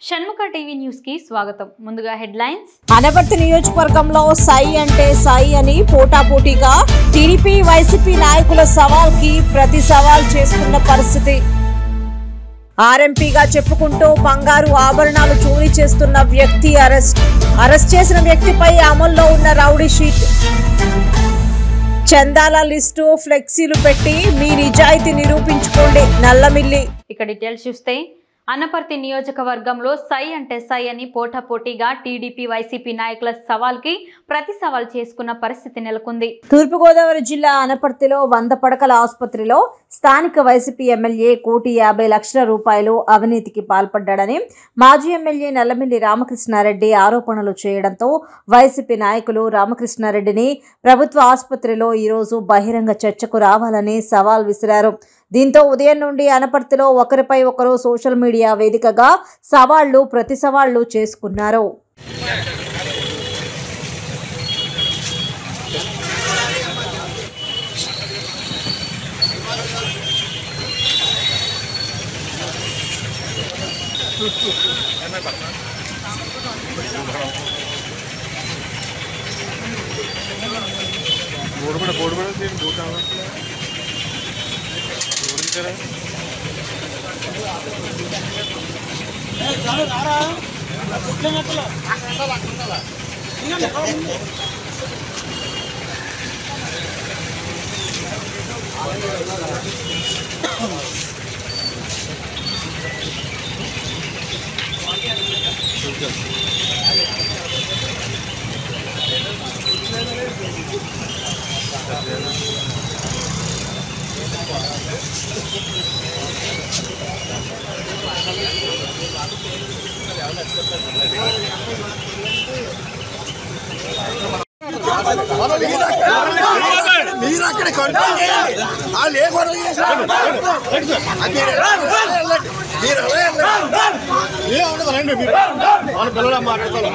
Shanmukha TV news కి స్వాగతం ముందుగా హెడ్లైన్స్ అనవర్తి నియోజకవర్గంలో సై అంటే సై అని పోటాపోటీగా టీడీపీ వైసీపీ నాయకుల సవాల్ కి ప్రతి సవాల్ చేస్తున్న పరిస్థితి ఆర్ఎంపీగా చెప్పుకుంటూ బంగారు ఆభరణాలు చోరీ చేస్తున్న వ్యక్తి అరెస్ట్ అరెస్ట్ చేసిన వ్యక్తిపై అమల్లో ఉన్న రౌడీ షీట్ చందాల లిస్టు ఫ్లెక్సీలు పెట్టి మీ నిజాయితీ నిరూపించుకోండి నల్లమిల్లి ఇక డీటెయిల్స్ చూస్తే అనపర్తి నియోజకవర్గంలో సై అంటే సై అని పోటాపోటీగా టీడీపీ వైసీపీ నాయకుల సవాల్కి ప్రతి సవాల్ చేసుకున్న పరిస్థితి నెలకొంది తూర్పుగోదావరి జిల్లా అనపర్తిలో వంద పడకల ఆసుపత్రిలో స్థానిక వైసీపీ ఎమ్మెల్యే కోటి యాభై లక్షల రూపాయలు అవినీతికి పాల్పడ్డాడని మాజీ ఎమ్మెల్యే నల్లమిల్లి రామకృష్ణారెడ్డి ఆరోపణలు చేయడంతో వైసీపీ నాయకులు రామకృష్ణారెడ్డిని ప్రభుత్వ ఆసుపత్రిలో ఈరోజు బహిరంగ చర్చకు రావాలని సవాల్ విసిరారు దీంతో ఉదయం నుండి అనపర్తిలో ఒకరిపై ఒకరు సోషల్ మీడియా వేదికగా సవాళ్లు ప్రతి సవాళ్లు చేసుకున్నారు बोर्ड बड़ा बोर्ड बड़ा देख बोर्ड आवा बोर्ड की तरह మీరు అక్కడ కంట్రోల్ చేయాలి వాళ్ళు ఏ గొడవ చేశారు అది మీరు ఎలా వెళ్ళండి. మీరు ఎలా వెళ్ళండి. ఏ ఉండదు రండి మీరు మన పిల్లలు మాట్లాడతారు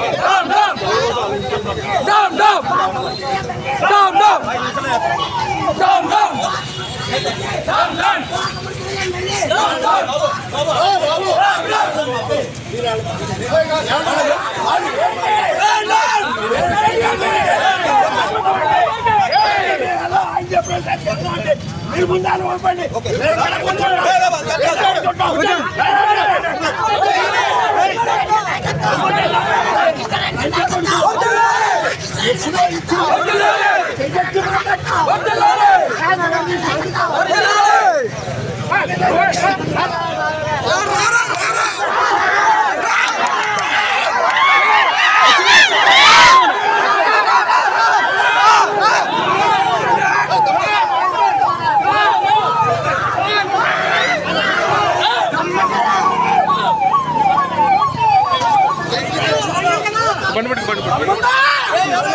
మీరు ముందాలు పంపండి బండి పెట్టి బండి పెట్టి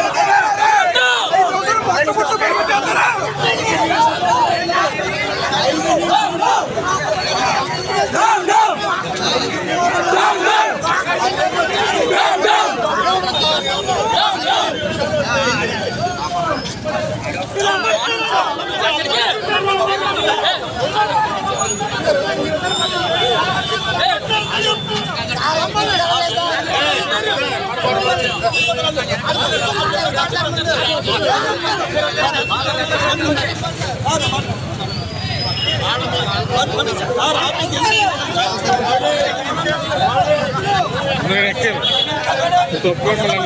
నేను ఎక్కాను తప్పుకోండి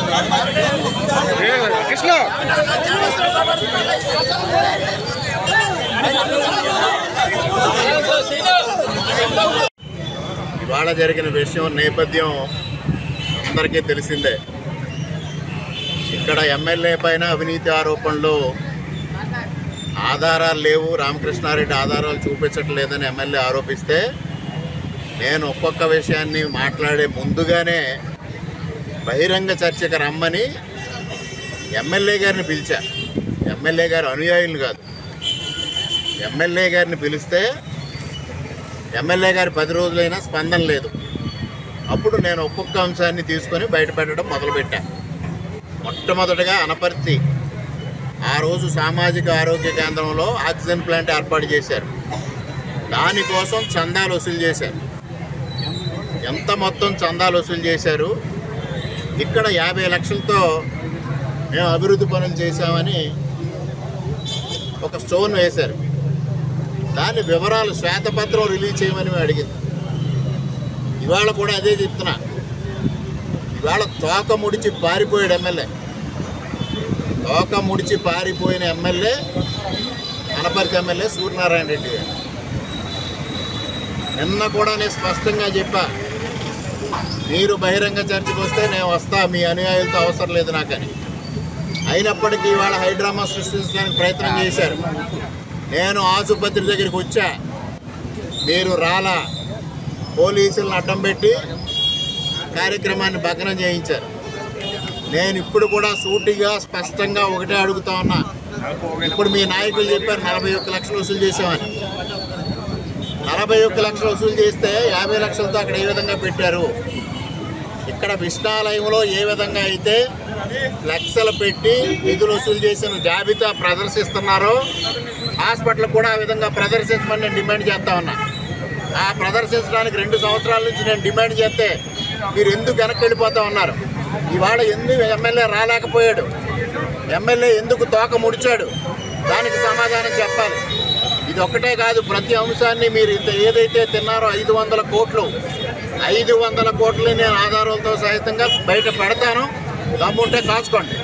కృష్ణ ఇవాళ జరిగిన విషయం నేపథ్యం అందరికీ తెలిసిందే ఇక్కడ ఎమ్మెల్యే పైన అవినీతి ఆరోపణలు ఆధారాలు లేవు రామకృష్ణారెడ్డి ఆధారాలు చూపించట్లేదని ఎమ్మెల్యే ఆరోపిస్తే నేను ఒక్కొక్క విషయాన్ని మాట్లాడే ముందుగానే బహిరంగ చర్చకు రమ్మని ఎమ్మెల్యే గారిని పిలిచా ఎమ్మెల్యే గారు అనుయాయులు కాదు ఎమ్మెల్యే గారిని పిలిస్తే ఎమ్మెల్యే గారి పది రోజులైనా స్పందన లేదు అప్పుడు నేను ఒక్కొక్క అంశాన్ని తీసుకొని బయటపెట్టడం మొదలుపెట్టాను మొట్టమొదటగా అనపర్తి ఆ రోజు సామాజిక ఆరోగ్య కేంద్రంలో ఆక్సిజన్ ప్లాంట్ ఏర్పాటు చేశారు దానికోసం చందాలు వసూలు చేశారు ఎంత మొత్తం చందాలు వసూలు చేశారు ఇక్కడ యాభై లక్షలతో మేము అభివృద్ధి పనులు చేశామని ఒక స్టోన్ వేశారు దాని వివరాలు శ్వేతపత్రం రిలీజ్ చేయమని మేము అడిగింది ఇవాళ కూడా అదే చెప్తున్నా ఇవాళ తోక ముడిచి పారిపోయాడు ఎమ్మెల్యే తోక ముడిచి పారిపోయిన ఎమ్మెల్యే అనపర్తి ఎమ్మెల్యే సూర్యనారాయణ రెడ్డి గారు నిన్న కూడా నేను స్పష్టంగా చెప్పా మీరు బహిరంగ చర్చకు వస్తే నేను వస్తా మీ అనుయాయులతో అవసరం లేదు నాకని అయినప్పటికీ ఇవాళ హైడ్రామా సృష్టించడానికి ప్రయత్నం చేశారు నేను ఆసుపత్రి దగ్గరికి వచ్చా మీరు రాలా పోలీసులను అడ్డం పెట్టి కార్యక్రమాన్ని భగ్నం చేయించారు నేను ఇప్పుడు కూడా సూటిగా స్పష్టంగా ఒకటే అడుగుతా ఉన్నా ఇప్పుడు మీ నాయకులు చెప్పారు నలభై ఒక్క లక్షలు వసూలు చేసామని నలభై ఒక్క లక్షలు వసూలు చేస్తే యాభై లక్షలతో అక్కడ ఏ విధంగా పెట్టారు ఇక్కడ విష్ణాలయంలో ఏ విధంగా అయితే లక్షలు పెట్టి నిధులు వసూలు చేసిన జాబితా ప్రదర్శిస్తున్నారో హాస్పిటల్ కూడా ఆ విధంగా ప్రదర్శించమని నేను డిమాండ్ చేస్తా ఉన్నా ఆ ప్రదర్శించడానికి రెండు సంవత్సరాల నుంచి నేను డిమాండ్ చేస్తే మీరు ఎందుకు వెనక్కి వెళ్ళిపోతా ఉన్నారు ఇవాళ ఎందుకు ఎమ్మెల్యే రాలేకపోయాడు ఎమ్మెల్యే ఎందుకు తోక ముడిచాడు దానికి సమాధానం చెప్పాలి ఇది ఒక్కటే కాదు ప్రతి అంశాన్ని మీరు ఇంత ఏదైతే తిన్నారో ఐదు వందల కోట్లు ఐదు వందల కోట్లు నేను ఆధారాలతో సహితంగా బయట పెడతాను దమ్ముంటే కాసుకోండి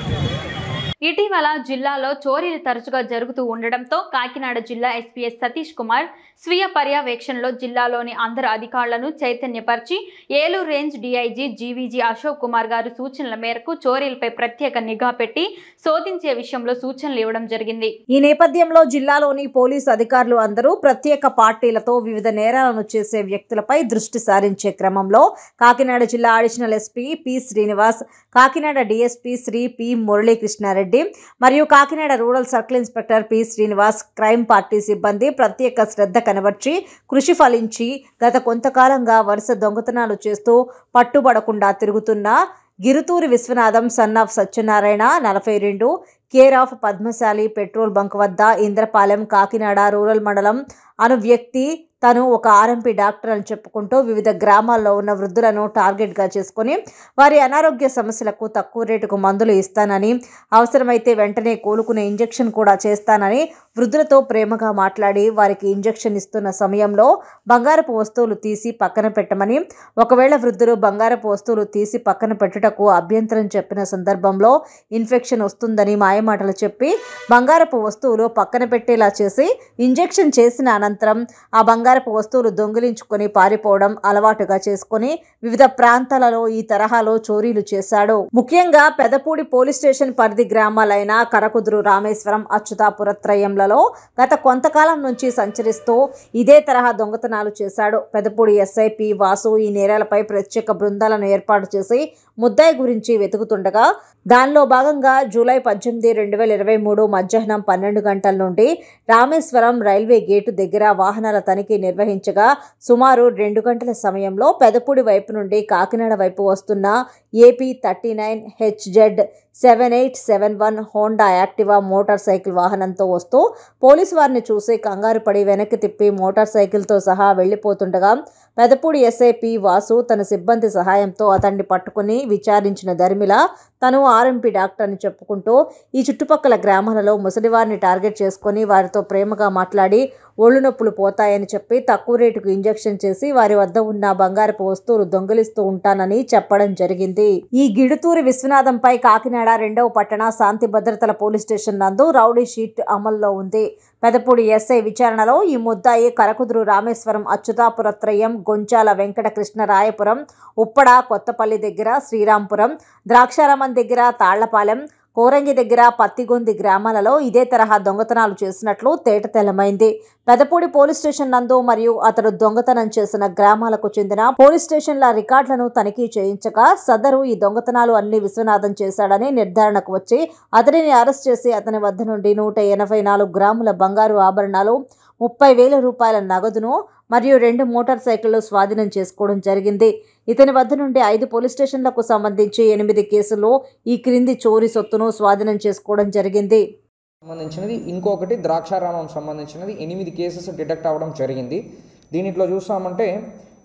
ఇటీవల జిల్లాలో చోరీలు తరచుగా జరుగుతూ ఉండడంతో కాకినాడ జిల్లా ఎస్పీఎస్ సతీష్ కుమార్ స్వీయ పర్యవేక్షణలో జిల్లాలోని అందరు అధికారులను చైతన్యపరిచి Eluru range DIG GVG Ashok Kumar garu సూచనల మేరకు చోరీలపై ప్రత్యేక నిఘా పెట్టి శోధించే విషయంలో సూచనలు ఇవ్వడం జరిగింది ఈ నేపథ్యంలో జిల్లాలోని పోలీసు అధికారులు అందరూ ప్రత్యేక పార్టీలతో వివిధ నేరాలను చేసే వ్యక్తులపై దృష్టి సారించే క్రమంలో కాకినాడ జిల్లా additional SP P Srinivas Kakinada DSP Shri P Muralikrishna Reddy మరియు Kakinada rural circle inspector P Srinivas crime party సిబ్బంది ప్రత్యేక శ్రద్ధ కనబర్చి కృషి ఫలించి గత కొంతకాలంగా వరుస దొంగతనాలు చేస్తూ పట్టుబడకుండా తిరుగుతున్న గిరుతూరి విశ్వనాథం సన్ ఆఫ్ సత్యనారాయణ నలభై రెండు care of Padmasali petrol bunk వద్ద ఇంద్రపాలెం కాకినాడ రూరల్ మండలం అను వ్యక్తి తను ఒక ఆర్ఎంపీ డాక్టర్ అని చెప్పుకుంటూ వివిధ గ్రామాల్లో ఉన్న వృద్ధులను టార్గెట్గా చేసుకొని వారి అనారోగ్య సమస్యలకు తక్కువ రేటుకు మందులు ఇస్తానని అవసరమైతే వెంటనే కోలుకునే ఇంజెక్షన్ కూడా చేస్తానని వృద్ధులతో ప్రేమగా మాట్లాడి వారికి ఇంజెక్షన్ ఇస్తున్న సమయంలో బంగారపు వస్తువులు తీసి పక్కన పెట్టమని ఒకవేళ వృద్ధులు బంగారపు వస్తువులు తీసి పక్కన పెట్టుటకు అభ్యంతరం చెప్పిన సందర్భంలో ఇన్ఫెక్షన్ వస్తుందని మాయమాటలు చెప్పి బంగారపు వస్తువులు పక్కన పెట్టేలా చేసి ఇంజెక్షన్ చేసిన అనంతరం ఆ బంగారపు వస్తువులు దొంగిలించుకొని పారిపోవడం అలవాటుగా చేసుకొని వివిధ ప్రాంతాలలో ఈ తరహాలో చోరీలు చేశాడు ముఖ్యంగా పెదపూడి పోలీస్ స్టేషన్ పరిధి గ్రామాలైన కరకుదురు రామేశ్వరం అచ్యుతాపురత్రయంలలో గత కొంతకాలం నుంచి సంచరిస్తూ ఇదే తరహా దొంగతనాలు చేశాడు పెదపూడి ఎస్ఐపి వాసు ఈ నేరాలపై ప్రత్యేక బృందాలను ఏర్పాటు చేసి ముద్దాయి గురించి వెతుకుతుండగా దానిలో భాగంగా జూలై పద్దెనిమిది రెండు వేల ఇరవై మూడు మధ్యాహ్నం పన్నెండు గంటల నుండి రామేశ్వరం రైల్వే గేటు దగ్గర వాహనాల తనిఖీ నిర్వహించగా సుమారు రెండు గంటల సమయంలో పెదపూడి వైపు నుండి కాకినాడ వైపు వస్తున్న AP thirty nine HZ seven eight seven one Honda Activa motorcycle వాహనంతో వస్తూ పోలీసు వారిని చూసి కంగారు పడి వెనక్కి తిప్పి మోటార్ సైకిల్తో సహా వెళ్లిపోతుండగా పెదపూడి ఎస్ఐపి వాసు తన సిబ్బంది సహాయంతో అతన్ని పట్టుకుని విచారించిన ధర్మిల తను ఆర్ఎంపీ డాక్టర్ అని చెప్పుకుంటూ ఈ చుట్టుపక్కల గ్రామాలలో ముసలివారిని టార్గెట్ చేసుకొని వారితో ప్రేమగా మాట్లాడి ఒళ్ళు నొప్పులు పోతాయని చెప్పి తక్కువ రేటుకు ఇంజెక్షన్ చేసి వారి వద్ద ఉన్న బంగారపు వస్తువులు దొంగిలిస్తూ ఉంటానని చెప్పడం జరిగింది ఈ గిడుతూరి విశ్వనాథంపై కాకినాడ రెండవ పట్టణ శాంతి భద్రతల పోలీస్ స్టేషన్ నందు రౌడీ షీట్ అమల్లో ఉంది పెదపూడి ఎస్ఐ విచారణలో ఈ ముద్దాయి కరకుదురు రామేశ్వరం అచ్యుతాపురత్రయం గొంచాల వెంకట కృష్ణ రాయపురం ఉప్పడ కొత్తపల్లి దగ్గర శ్రీరాంపురం ద్రాక్షారామం దగ్గర తాళ్లపాలెం కోరంగి దగ్గర పత్తిగొంది గ్రామాలలో ఇదే తరహా దొంగతనాలు చేసినట్లు తేటతెల్లమైంది పెదపూడి పోలీస్ స్టేషన్ నందు మరియు అతడు దొంగతనం చేసిన గ్రామాలకు చెందిన పోలీస్ స్టేషన్ల రికార్డులను తనిఖీ చేయించగా సదరు ఈ దొంగతనాలు అన్ని విశ్వనాథం చేశాడని నిర్ధారణకు వచ్చి అతడిని అరెస్ట్ చేసి అతని వద్ద నుండి నూట ఎనభై నాలుగు గ్రాముల బంగారు ఆభరణాలు ముప్పై వేల రూపాయల నగదును మరియు రెండు మోటార్ సైకిళ్లు స్వాధీనం చేసుకోవడం జరిగింది ఇతని వద్ద నుండి ఐదు పోలీస్ స్టేషన్లకు సంబంధించి ఎనిమిది కేసుల్లో ఈ క్రింది చోరీ సొత్తును స్వాధీనం చేసుకోవడం జరిగింది సంబంధించినది ఇంకొకటి ద్రాక్షారామం సంబంధించినది ఎనిమిది కేసెస్ డిటెక్ట్ అవ్వడం జరిగింది దీనిట్లో చూసామంటే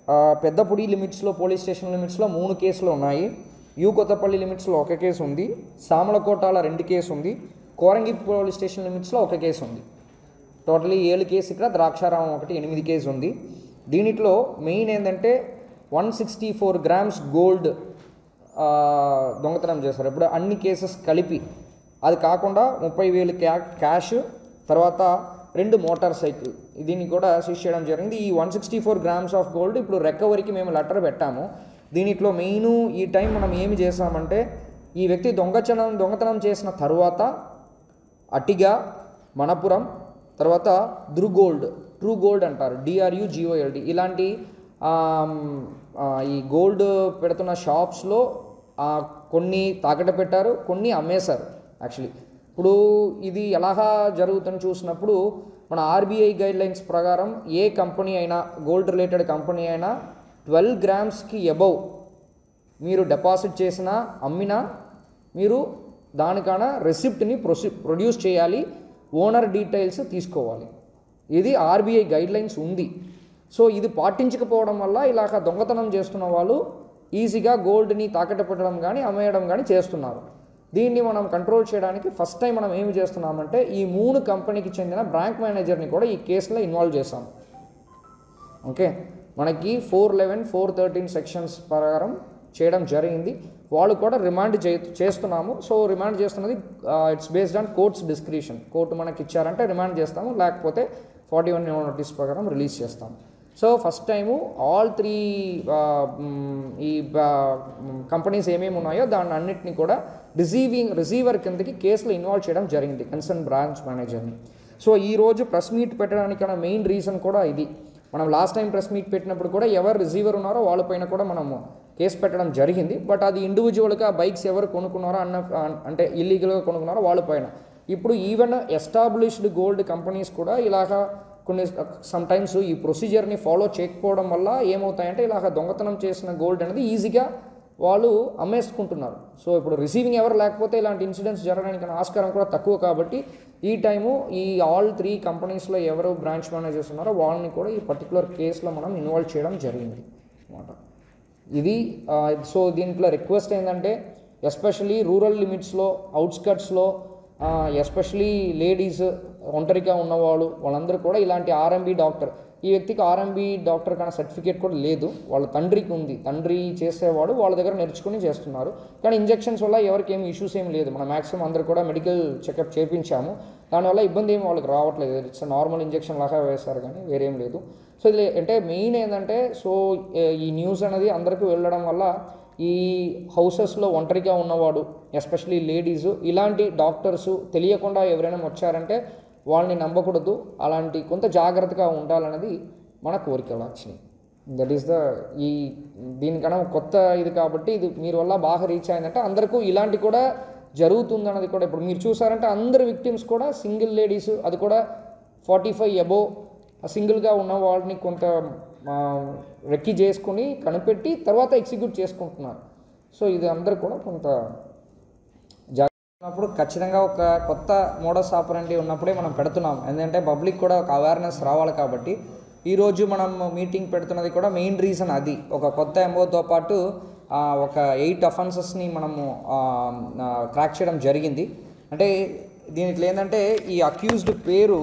ఆ, పెద్దపుడి లిమిట్స్లో పోలీస్ స్టేషన్ లిమిట్స్లో మూడు కేసులు ఉన్నాయి యూ కొత్తపల్లి లిమిట్స్లో ఒక కేసు ఉంది సామలకోటాల రెండు కేసు ఉంది కోరంగి పోలీస్ స్టేషన్ లిమిట్స్లో ఒక కేసు ఉంది టోటలీ ఏడు కేసు ఇక్కడ ద్రాక్షారామం ఒకటి ఎనిమిది కేసు ఉంది దీనిట్లో మెయిన్ ఏంటంటే one sixty four grams gold ఆ, దొంగతనం చేశారు ఇప్పుడు అన్ని కేసెస్ కలిపి అది కాకుండా ముప్పై వేలు క్యా క్యాష్ తర్వాత రెండు మోటార్ సైకిల్ దీన్ని కూడా సీజ్ చేయడం జరిగింది ఈ one sixty four grams of gold ఇప్పుడు రికవరీకి మేము లెటర్ పెట్టాము దీనిట్లో మెయిన్ ఈ టైం మనం ఏమి చేసామంటే ఈ వ్యక్తి దొంగతనం దొంగతనం చేసిన తర్వాత అటిగా మనపురం తర్వాత ధ్రు గోల్డ్ ట్రూ గోల్డ్ అంటారు డిఆర్యు జిఓఎల్డి ఇలాంటి ఆమ్, ఆ, ఈ గోల్డ్ పెడుతున్న షాప్స్లో ఆ, కొన్ని తాకట పెట్టారు కొన్ని అమ్మేశారు యాక్చువల్లీ ఇప్పుడు ఇది ఎలాగా జరుగుతుందని చూసినప్పుడు మన ఆర్బీఐ గైడ్ లైన్స్ ప్రకారం ఏ కంపెనీ అయినా గోల్డ్ రిలేటెడ్ కంపెనీ అయినా ట్వెల్వ్ గ్రామ్స్కి అబౌవ్ మీరు డిపాజిట్ చేసినా అమ్మినా మీరు దానికన్నా రెసిప్ట్ని ప్రొసి ప్రొడ్యూస్ చేయాలి ఓనర్ డీటెయిల్స్ తీసుకోవాలి ఇది ఆర్బీఐ గైడ్ లైన్స్ ఉంది సో ఇది పాటించకపోవడం వల్ల ఇలాగ దొంగతనం చేస్తున్న వాళ్ళు ఈజీగా గోల్డ్ని తాకట్టు పెట్టడం కానీ అమ్మేయడం కానీ చేస్తున్నారు దీన్ని మనం కంట్రోల్ చేయడానికి ఫస్ట్ టైం మనం ఏమి చేస్తున్నామంటే ఈ మూడు కంపెనీకి చెందిన బ్యాంక్ మేనేజర్ని కూడా ఈ కేసులో ఇన్వాల్వ్ చేశాం ఓకే మనకి four eleven four thirteen sections ప్రకారం చేయడం జరిగింది వాళ్ళు కూడా రిమాండ్ చే చేస్తున్నాము సో రిమాండ్ చేస్తున్నది it's based on courts description court మనకి ఇచ్చారంటే రిమాండ్ చేస్తాము లేకపోతే ఫార్టీ వన్ నోటీస్ ప్రకారం రిలీజ్ చేస్తాము so first time all three ఈ కంపెనీస్ ఏమేమి ఉన్నాయో దాన్ని అన్నిటిని కూడా రిసీవింగ్ రిసీవర్ కిందకి కేసులో ఇన్వాల్వ్ చేయడం జరిగింది కన్సర్న్ బ్రాంచ్ మేనేజర్ని సో ఈ రోజు ప్రెస్ మీట్ పెట్టడానికి మెయిన్ రీజన్ కూడా ఇది మనం లాస్ట్ టైం ప్రెస్ మీట్ పెట్టినప్పుడు కూడా ఎవరు రిసీవర్ ఉన్నారో వాళ్ళపైన కూడా మనము కేసు పెట్టడం జరిగింది బట్ అది ఇండివిజువల్గా బైక్స్ ఎవరు కొనుక్కున్నారో అన్న అంటే ఇల్లీగల్గా కొనుక్కున్నారో వాళ్ళపైన ఇప్పుడు ఈవెన్ ఎస్టాబ్లిష్డ్ గోల్డ్ కంపెనీస్ కూడా ఇలాగా కొన్ని సమ్ టైమ్స్ ఈ ప్రొసీజర్ని ఫాలో చేయకపోవడం వల్ల ఏమవుతాయంటే ఇలాగ దొంగతనం చేసిన గోల్డ్ అనేది ఈజీగా వాళ్ళు అమ్మేసుకుంటున్నారు సో ఇప్పుడు రిసీవింగ్ ఎవరు లేకపోతే ఇలాంటి ఇన్సిడెంట్స్ జరగడానికి ఆస్కారం కూడా తక్కువ కాబట్టి ఈ టైము ఈ ఆల్ త్రీ కంపెనీస్లో ఎవరు బ్రాంచ్ మేనేజర్స్ ఉన్నారో వాళ్ళని కూడా ఈ పర్టికులర్ కేసులో మనం ఇన్వాల్వ్ చేయడం జరిగింది అనమాట ఇది ఆ, సో దీంట్లో రిక్వెస్ట్ ఏంటంటే ఎస్పెషలీ రూరల్ లిమిట్స్లో అవుట్స్కట్స్లో ఎస్పెషలీ లేడీస్ ఒంటరిగా ఉన్నవాళ్ళు వాళ్ళందరూ కూడా ఇలాంటి ఆర్ఎంబి డాక్టర్ ఈ వ్యక్తికి ఆర్ఎంబి డాక్టర్ కన్నా సర్టిఫికేట్ కూడా లేదు వాళ్ళ తండ్రికి ఉంది తండ్రి చేసేవాడు వాళ్ళ దగ్గర నేర్చుకుని చేస్తున్నారు కానీ ఇంజెక్షన్స్ వల్ల ఎవరికి ఏమి ఇష్యూస్ ఏం లేదు మనం మ్యాక్సిమం అందరూ కూడా మెడికల్ చెకప్ చేయించాము దానివల్ల ఇబ్బంది ఏమి వాళ్ళకి రావట్లేదు ఇట్స్ నార్మల్ ఇంజెక్షన్ లాగా వేస్తారు కానీ వేరేం లేదు సో ఇది అంటే మెయిన్ ఏంటంటే సో ఈ న్యూస్ అనేది అందరికీ వెళ్ళడం వల్ల ఈ హౌసెస్లో ఒంటరిగా ఉన్నవాడు ఎస్పెషలీ లేడీస్ ఇలాంటి డాక్టర్స్ తెలియకుండా ఎవరైనా వచ్చారంటే వాళ్ళని నమ్మకూడదు అలాంటి కొంత జాగ్రత్తగా ఉండాలన్నది మన కోరిక యాక్చువల్లీ దట్ ఈస్ ద ఈ దీనికన్నా కొత్త ఇది కాబట్టి ఇది మీరు వల్ల బాగా రీచ్ అయిందంటే అందరికీ ఇలాంటి కూడా జరుగుతుందన్నది కూడా ఇప్పుడు మీరు చూసారంటే అందరు విక్టిమ్స్ కూడా సింగిల్ లేడీస్ అది కూడా ఫార్టీ ఫైవ్ అబోవ్ సింగిల్గా ఉన్న వాళ్ళని కొంత ఆ, రెక్కి చేసుకుని కనిపెట్టి తర్వాత ఎగ్జిక్యూట్ చేసుకుంటున్నారు సో ఇది అందరూ కూడా కొంత జాగ్రత్త ఉన్నప్పుడు ఖచ్చితంగా ఒక కొత్త మోడస్ ఆపరండి ఉన్నప్పుడే మనం పెడుతున్నాం ఎందుకంటే పబ్లిక్ కూడా ఒక అవేర్నెస్ రావాలి కాబట్టి ఈరోజు మనం మీటింగ్ పెడుతున్నది కూడా మెయిన్ రీజన్ అది ఒక కొత్త ఎంఓతో పాటు ఆ, ఒక ఎయిట్ అఫెన్సెస్ని మనము క్రాక్ చేయడం జరిగింది అంటే దీంట్లో ఏంటంటే ఈ అక్యూజ్డ్ పేరు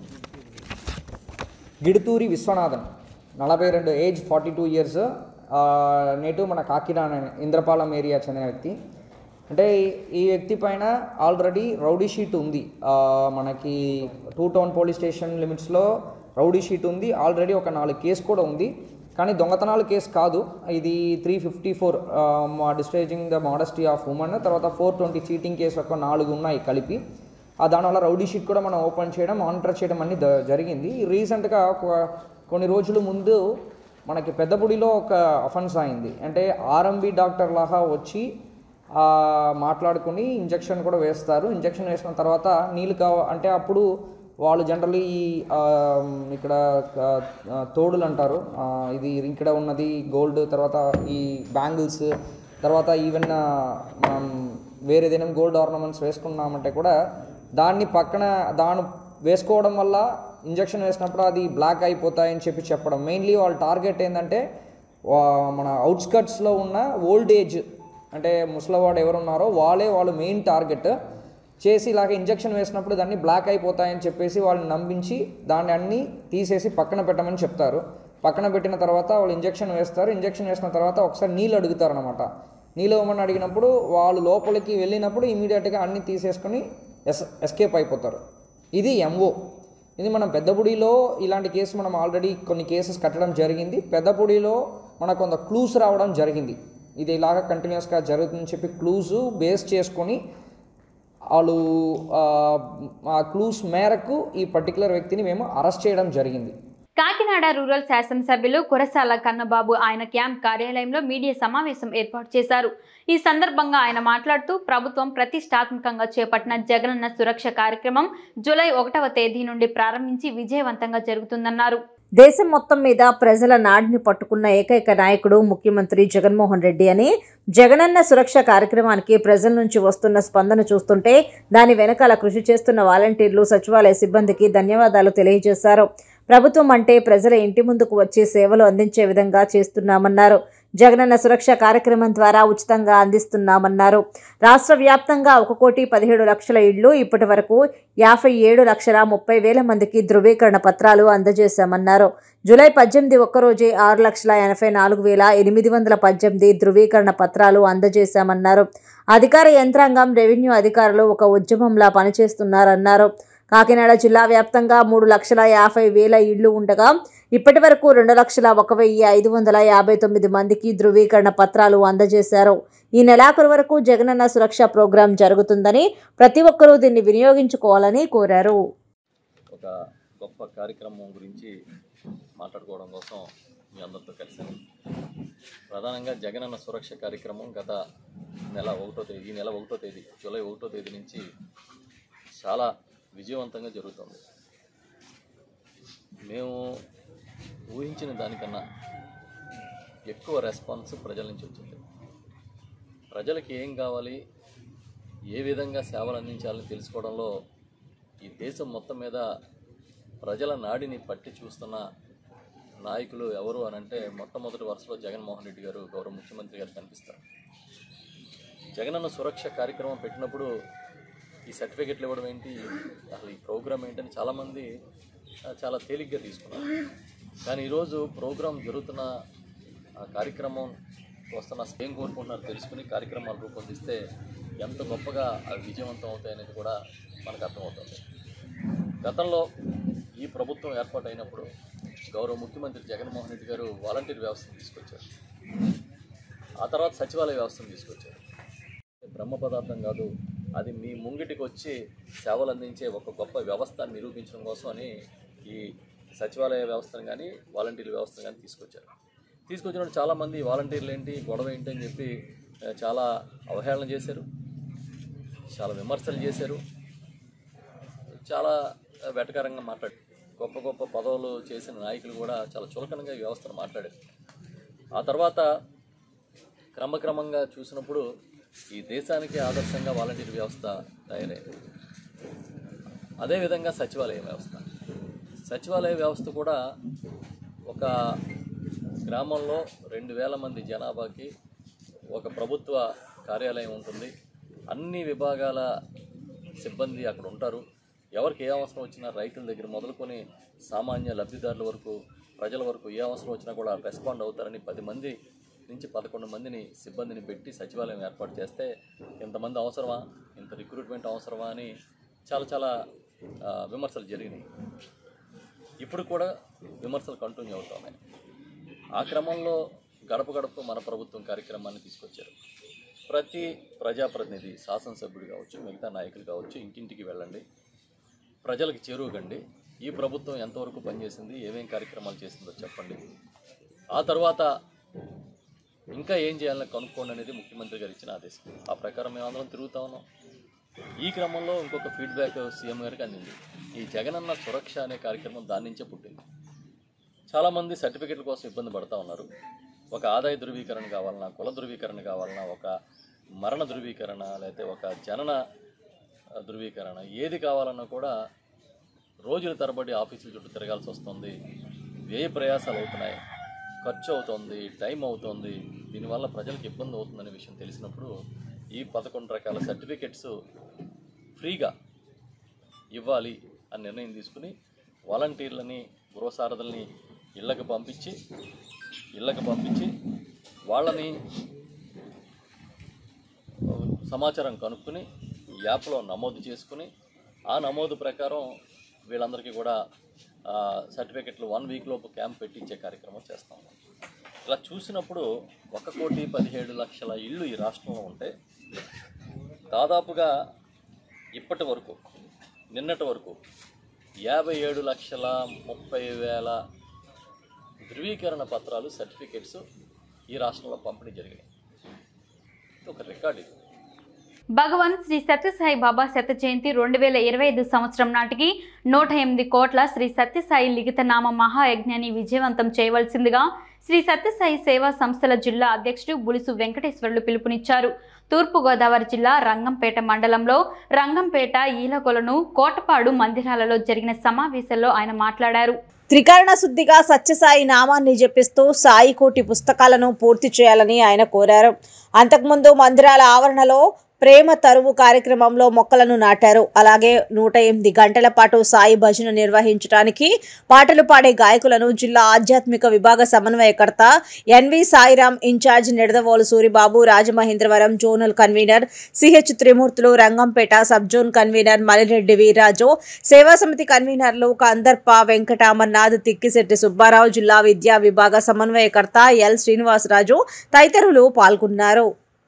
గిడుతూరి విశ్వనాథన్ నలభై రెండు ఏజ్ ఫార్టీ టూ ఇయర్స్ నేటు మన కాకినాడ ఇంద్రపాలెం ఏరియా చెందిన వ్యక్తి అంటే ఈ వ్యక్తి పైన ఆల్రెడీ రౌడీ షీట్ ఉంది ఆ, మనకి టూ టౌన్ పోలీస్ స్టేషన్ లిమిట్స్లో రౌడీ షీట్ ఉంది ఆల్రెడీ ఒక నాలుగు కేసు కూడా ఉంది కానీ దొంగతనాలు కేసు కాదు ఇది three fifty four distressing the modesty of women తర్వాత ఫోర్ ట్వంటీ చీటింగ్ కేసు ఒక నాలుగు ఉన్నాయి కలిపి ఆ దానివల్ల రౌడీ షీట్ కూడా మనం ఓపెన్ చేయడం మానిటర్ చేయడం అన్ని ద- జరిగింది రీసెంట్గా ఒక కొన్ని రోజుల ముందు మనకి పెద్దపూడిలో ఒక అఫెన్స్ అయింది అంటే ఆర్ఎంబి డాక్టర్ లాగా వచ్చి ఆ, మాట్లాడుకుని ఇంజెక్షన్ కూడా వేస్తారు ఇంజెక్షన్ వేసిన తర్వాత నీళ్ళు కావ అంటే అప్పుడు వాళ్ళు జనరలీ ఇక్కడ ఆ, ఆ, తోడులు అంటారు ఆ, ఇది ఇక్కడ ఉన్నది గోల్డ్ తర్వాత ఈ బ్యాంగిల్స్ తర్వాత ఈవెన్ మనం వేరే ఏదైనా గోల్డ్ ఆర్నమెంట్స్ వేసుకున్నామంటే కూడా దాన్ని పక్కన దాన్ని వేసుకోవడం వల్ల ఇంజెక్షన్ వేసినప్పుడు అది బ్లాక్ అయిపోతాయని చెప్పి చెప్పడం మెయిన్లీ వాళ్ళ టార్గెట్ ఏంటంటే వా- మన అవుట్స్కట్స్లో ఉన్న ఓల్డ్ ఏజ్ అంటే ముసలివాడు ఎవరు ఉన్నారో వాళ్ళే వాళ్ళు మెయిన్ టార్గెట్ చేసి ఇలాగ ఇంజెక్షన్ వేసినప్పుడు దాన్ని బ్లాక్ అయిపోతాయని చెప్పేసి వాళ్ళని నమ్మించి దాన్ని అన్ని తీసేసి పక్కన పెట్టమని చెప్తారు పక్కన పెట్టిన తర్వాత వాళ్ళు ఇంజెక్షన్ వేస్తారు ఇంజెక్షన్ వేసిన తర్వాత ఒకసారి నీళ్ళు అడుగుతారు అనమాట నీళ్ళు ఇవ్వమని అడిగినప్పుడు వాళ్ళు లోపలికి వెళ్ళినప్పుడు ఇమీడియట్గా అన్ని తీసేసుకొని ఎస్ ఎస్కేప్ అయిపోతారు ఇది ఎంఓ ఇది మనం పెద్దపుడిలో ఇలాంటి కేసు మనం ఆల్రెడీ కొన్ని కేసెస్ కట్టడం జరిగింది పెద్దపుడిలో మనకు కొంత క్లూస్ రావడం జరిగింది ఇది ఇలాగ కంటిన్యూస్గా జరుగుతుందని చెప్పి క్లూస్ బేస్ చేసుకొని వాళ్ళు ఆ, ఆ క్లూస్ మేరకు ఈ పర్టికులర్ వ్యక్తిని మేము అరెస్ట్ చేయడం జరిగింది కాకినాడ రూరల్ శాసనసభ్యులు కురసాల కన్నబాబు ఆయన క్యాంప్ కార్యాలయంలో మీడియా సమావేశం ఏర్పాటు చేశారు ఈ సందర్భంగా ఆయన మాట్లాడుతూ ప్రభుత్వం ప్రతిష్టాత్మకంగా చేపట్టిన జగనన్న సురక్ష కార్యక్రమం జూలై ఒకటవ తేదీ నుండి ప్రారంభించి విజయవంతంగా జరుగుతుందన్నారు దేశం మొత్తం మీద ప్రజల నాడిని పట్టుకున్న ఏకైక నాయకుడు ముఖ్యమంత్రి జగన్మోహన్ రెడ్డి అని జగనన్న సురక్ష కార్యక్రమానికి ప్రజల నుంచి వస్తున్న స్పందన చూస్తుంటే దాని వెనకాల కృషి చేస్తున్న వాలంటీర్లు సచివాలయ సిబ్బందికి ధన్యవాదాలు తెలియజేశారు ప్రభుత్వం అంటే ప్రజల ఇంటి ముందుకు వచ్చి సేవలు అందించే విధంగా చేస్తున్నామన్నారు జగనన్న సురక్ష కార్యక్రమం ద్వారా ఉచితంగా అందిస్తున్నామన్నారు రాష్ట్ర వ్యాప్తంగా ఒక కోటి పదిహేడు లక్షల ఇళ్లు ఇప్పటి వరకు యాభై ఏడు లక్షల ముప్పై వేల మందికి ధృవీకరణ పత్రాలు అందజేశామన్నారు జూలై పద్దెనిమిది ఒక్కరోజే ఆరు లక్షల ఎనభై నాలుగు వేల ఎనిమిది వందల పద్దెనిమిది ధృవీకరణ పత్రాలు అందజేశామన్నారు అధికార యంత్రాంగం రెవెన్యూ అధికారులు ఒక ఉద్యమంలా పనిచేస్తున్నారన్నారు కాకినాడ జిల్లా వ్యాప్తంగా మూడు లక్షల యాభై వేల ఇళ్లు ఉండగా ఇప్పటి వరకు రెండు లక్షల ఒక వెయ్యి ఐదు వందల యాభై తొమ్మిది మందికి ధృవీకరణ పత్రాలు అందజేశారు ఈ నెలాఖరు వరకు జగనన్న సురక్ష ప్రోగ్రాం జరుగుతుందని ప్రతి ఒక్కరూ దీన్ని వినియోగించుకోవాలని కోరారు ఒక గొప్ప కార్యక్రమం గురించి మాట్లాడుకోవడం కోసం మీ అందరితో కలిసాను ప్రధానంగా జగనన్న సురక్ష కార్యక్రమం గత నెల ఒకటో తేదీ ఈ నెల ఒకటో తేదీ జూలై ఒకటో తేదీ నుంచి చాలా విజయవంతంగా జరుగుతుంది మేము ఊహించిన దానికన్నా ఎక్కువ రెస్పాన్స్ ప్రజల నుంచి వచ్చింది ప్రజలకి ఏం కావాలి ఏ విధంగా సేవలు అందించాలని తెలుసుకోవడంలో ఈ దేశం మొత్తం మీద ప్రజల నాడిని పట్టి చూస్తున్న నాయకులు ఎవరు అని అంటే మొట్టమొదటి వరుసలో జగన్మోహన్ రెడ్డి గారు గౌరవ ముఖ్యమంత్రి గారు కనిపిస్తారు జగనన్న సురక్ష కార్యక్రమం పెట్టినప్పుడు ఈ సర్టిఫికెట్లు ఇవ్వడం ఏంటి అసలు ఈ ప్రోగ్రామ్ ఏంటని చాలామంది ఆ, చాలా తేలిగ్గా తీసుకున్నారు కానీ ఈరోజు ప్రోగ్రాం జరుగుతున్న ఆ కార్యక్రమం వస్తున్న ఏం కోరుకుంటున్నారో తెలుసుకుని కార్యక్రమాలు రూపొందిస్తే ఎంత గొప్పగా అవి విజయవంతం అవుతాయి అనేది కూడా మనకు అర్థమవుతుంది గతంలో ఈ ప్రభుత్వం ఏర్పాటైనప్పుడు గౌరవ ముఖ్యమంత్రి జగన్మోహన్ రెడ్డి గారు వాలంటీర్ వ్యవస్థను తీసుకొచ్చారు ఆ తర్వాత సచివాలయ వ్యవస్థను తీసుకొచ్చారు బ్రహ్మ పదార్థం కాదు అది మీ ముంగిటికి వచ్చి సేవలు అందించే ఒక గొప్ప వ్యవస్థ నిరూపించడం కోసం అని ఈ సచివాలయ వ్యవస్థను కానీ వాలంటీర్ వ్యవస్థను కానీ తీసుకొచ్చారు తీసుకొచ్చినప్పుడు చాలామంది వాలంటీర్లు ఏంటి గొడవ ఏంటి అని చెప్పి ఆ, చాలా అవహేళన చేశారు చాలా విమర్శలు చేశారు చాలా వెటకారంగా మాట్లాడు గొప్ప గొప్ప పదవులు చేసిన నాయకులు కూడా చాలా చులకనగా ఈ వ్యవస్థను మాట్లాడారు ఆ తర్వాత క్రమక్రమంగా చూసినప్పుడు ఈ దేశానికి ఆదర్శంగా వాలంటీర్ వ్యవస్థ తయారైంది అదేవిధంగా సచివాలయ వ్యవస్థ సచివాలయ వ్యవస్థ కూడా ఒక గ్రామంలో రెండు వేల మంది జనాభాకి ఒక ప్రభుత్వ కార్యాలయం ఉంటుంది అన్ని విభాగాల సిబ్బంది అక్కడ ఉంటారు ఎవరికి ఏ అవసరం వచ్చినా రైతుల దగ్గర మొదలుకొని సామాన్య లబ్ధిదారుల వరకు ప్రజల వరకు ఏ అవసరం వచ్చినా కూడా రెస్పాండ్ అవుతారని పది మంది నుంచి పదకొండు మందిని సిబ్బందిని పెట్టి సచివాలయం ఏర్పాటు చేస్తే ఇంతమంది అవసరమా ఇంత రిక్రూట్మెంట్ అవసరమా అని చాలా చాలా ఆ, విమర్శలు జరిగినాయి ఇప్పుడు కూడా విమర్శలు కంటిన్యూ అవుతున్నాయి ఆ క్రమంలో గడప గడప మన ప్రభుత్వం కార్యక్రమాన్ని తీసుకొచ్చారు ప్రతి ప్రజాప్రతినిధి శాసనసభ్యుడు కావచ్చు మిగతా నాయకులు కావచ్చు ఇంటింటికి వెళ్ళండి ప్రజలకు చేరువకండి ఈ ప్రభుత్వం ఎంతవరకు పనిచేసింది ఏమేం కార్యక్రమాలు చేసిందో చెప్పండి ఆ తర్వాత ఇంకా ఏం చేయాలని కనుక్కోండి అనేది ముఖ్యమంత్రి గారు ఇచ్చిన ఆదేశం ఆ ప్రకారం మేమందరం తిరుగుతా ఉన్నాం ఈ క్రమంలో ఇంకొక ఫీడ్బ్యాక్ సీఎం గారికి అందింది ఈ జగనన్న సురక్ష అనే కార్యక్రమం దాని నుంచే పుట్టింది చాలామంది సర్టిఫికెట్ల కోసం ఇబ్బంది పడుతూ ఉన్నారు ఒక ఆదాయ ధృవీకరణ కావాలన్నా కుల ధృవీకరణ కావాలన్నా ఒక మరణ ధృవీకరణ లేకపోతే ఒక జనన ఆ, ధృవీకరణ ఏది కావాలన్నా కూడా రోజుల తరబడి ఆఫీసుల చుట్టూ తిరగాల్సి వస్తుంది వ్యయ ప్రయాసాలు అవుతున్నాయి ఖర్చు అవుతుంది టైం అవుతుంది దీనివల్ల ప్రజలకు ఇబ్బంది అవుతుందనే విషయం తెలిసినప్పుడు ఈ పదకొండు రకాల సర్టిఫికెట్స్ ఫ్రీగా ఇవ్వాలి అని నిర్ణయం తీసుకుని వాలంటీర్లని గృహసారథుల్ని ఇళ్ళకి పంపించి ఇళ్ళకి పంపించి వాళ్ళని ఆ, సమాచారం కనుక్కొని యాప్లో నమోదు చేసుకుని ఆ నమోదు ప్రకారం వీళ్ళందరికీ కూడా ఆ, సర్టిఫికెట్లు వన్ వీక్ లోపు క్యాంప్ పెట్టించే కార్యక్రమం చేస్తాం ఇలా చూసినప్పుడు ఒక కోటి పదిహేడు లక్షల ఇళ్ళు ఈ రాష్ట్రంలో ఉంటే దాదాపుగా ఇప్పటి వరకు నిన్నటి వరకు యాభై ఏడు లక్షల ముప్పై వేల ధృవీకరణ పత్రాలు సర్టిఫికెట్స్ ఈ రాష్ట్రంలో పంపిణీ జరిగినాయి ఇది ఒక రికార్డ్ ఇది భగవాన్ శ్రీ సత్యసాయి బాబా శత జయంతి రెండు వేల ఇరవై ఐదు సంవత్సరం నాటికి నూట ఎనిమిది కోట్ల శ్రీ సత్యసాయి లిఖితనామ మహాయజ్ఞాన్ని విజయవంతం చేయవలసిందిగా శ్రీ సత్యసాయి సేవా సంస్థల జిల్లా అధ్యక్షుడు బులుసు వెంకటేశ్వర్లు పిలుపునిచ్చారు తూర్పుగోదావరి జిల్లా రంగంపేట మండలంలో రంగంపేట ఈలగొలను కోటపాడు మందిరాలలో జరిగిన సమావేశంలో ఆయన మాట్లాడారు త్రికరణ శుద్ధిగా సత్యసాయి నామాన్ని జపిస్తూ సాయి కోటి పుస్తకాలను పూర్తి చేయాలని ఆయన కోరారు అంతకుముందు మందిరాల ఆవరణలో ప్రేమ తరువు కార్యక్రమంలో మొక్కలను నాటారు అలాగే నూట ఎనిమిది గంటల పాటు సాయి భజన నిర్వహించడానికి పాటలు పాడే గాయకులను జిల్లా ఆధ్యాత్మిక విభాగ సమన్వయకర్త NV Sairam incharge Nidadavolu Suribabu Rajamahendravaram zonal convener CH Trimurthulu Rangampeta sub zone convener Malireddy Veerraju సేవా సమితి కన్వీనర్లు కందర్ప వెంకట అమర్నాథ్ తిక్కిశెట్టి సుబ్బారావు జిల్లా విద్యా విభాగ సమన్వయకర్త ఎల్ శ్రీనివాసరాజు తదితరులు పాల్గొన్నారు